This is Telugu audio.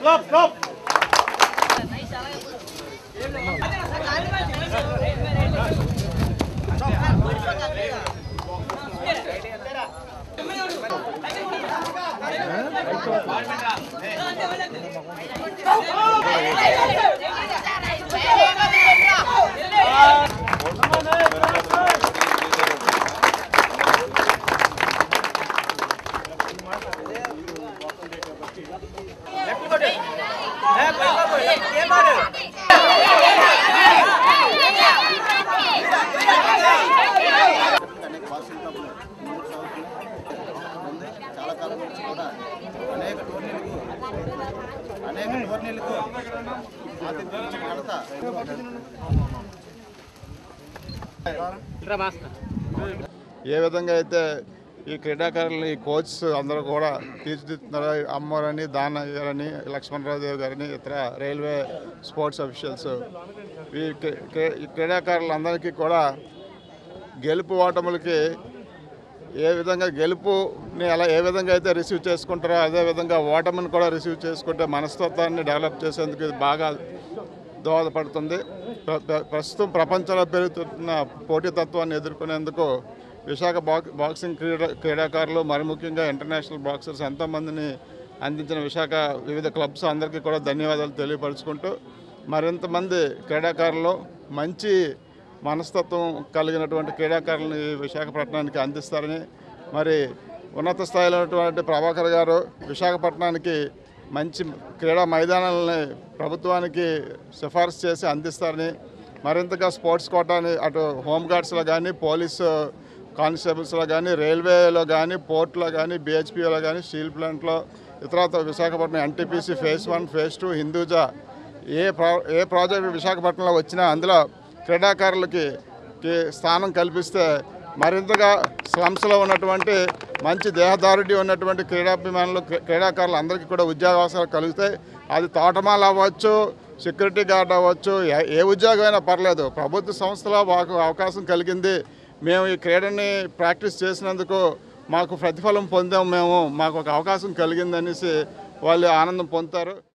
స్టాప్ స్టాప్ అనేక వార్షిక కప్పులు మూడు సంవత్సరాలు ఉంది చాలా కాలం నుంచి కూడా అనేక టోర్నీలకు అనేక టోర్నీలకు ఆతిథ్యం ఇచ్చిన ఘనత ఏ విధంగా అయితే ఈ క్రీడాకారులు ఈ కోచ్స్ అందరూ కూడా తీర్చిదిద్దుతున్నారో అమ్మవారని దాన గారని లక్ష్మణరావు దేవ్ గారని ఇతర రైల్వే స్పోర్ట్స్ అఫీషియల్స్ ఈ క్రీ- క్రీ- ఈ క్రీడాకారులందరికీ కూడా గెలుపు ఓటములకి ఏ విధంగా గెలుపుని ఎలా ఏ విధంగా అయితే రిసీవ్ చేసుకుంటారో అదే విధంగా ఓటమిని కూడా రిసీవ్ చేసుకుంటే మనస్తత్వాన్ని డెవలప్ చేసేందుకు ఇది బాగా దోహదపడుతుంది ప్ర- ప్ర- ప్రస్తుతం ప్రపంచంలో పెరుగుతున్న పోటీతత్వాన్ని ఎదుర్కొనేందుకు విశాఖ బాక్ బాక్సింగ్ క్రీడా క్రీడాకారులు మరి ముఖ్యంగా ఇంటర్నేషనల్ బాక్సర్స్ ఎంతోమందిని అందించిన విశాఖ వివిధ క్లబ్స్ అందరికీ కూడా ధన్యవాదాలు తెలియపరుచుకుంటూ మరింతమంది క్రీడాకారులు మంచి మనస్తత్వం కలిగినటువంటి క్రీడాకారులను ఈ విశాఖపట్నానికి అందిస్తారని మరి ఉన్నత స్థాయిలో ఉన్నటువంటి ప్రభాకర్ గారు విశాఖపట్నానికి మంచి క్రీడా మైదానాలని ప్రభుత్వానికి సిఫార్సు చేసి అందిస్తారని మరింతగా స్పోర్ట్స్ కోటాని అటు హోంగార్డ్స్లో కానీ పోలీసు కానిస్టేబుల్స్లో కానీ రైల్వేలో కానీ పోర్ట్లో కానీ బిహెచ్పిలో కానీ స్టీల్ ప్లాంట్లో ఇతరత్ర Visakhapatnam NTPC phase one phase two Hinduja ఏ ప్రా ఏ ప్రాజెక్ట్ విశాఖపట్నంలో వచ్చినా అందులో క్రీడాకారులకి కి స్థానం కల్పిస్తే మరింతగా స్లమ్స్లో ఉన్నటువంటి మంచి దేహదారుఢ్యం ఉన్నటువంటి క్రీడాభిమానులు క్రీ- క్రీడాకారులు అందరికీ కూడా ఉద్యోగావకాశాలు కలుగుతాయి అది తోటమాల అవ్వచ్చు సెక్యూరిటీ గార్డ్ అవ్వచ్చు ఏ- ఏ ఉద్యోగం అయినా పర్లేదు ప్రభుత్వ సంస్థలో మాకు అవకాశం కలిగింది మేము ఈ క్రీడని ప్రాక్టీస్ చేసినందుకు మాకు ప్రతిఫలం పొందాం మేము మాకు ఒక అవకాశం కలిగిందనేసి వాళ్ళు ఆనందం పొందుతారు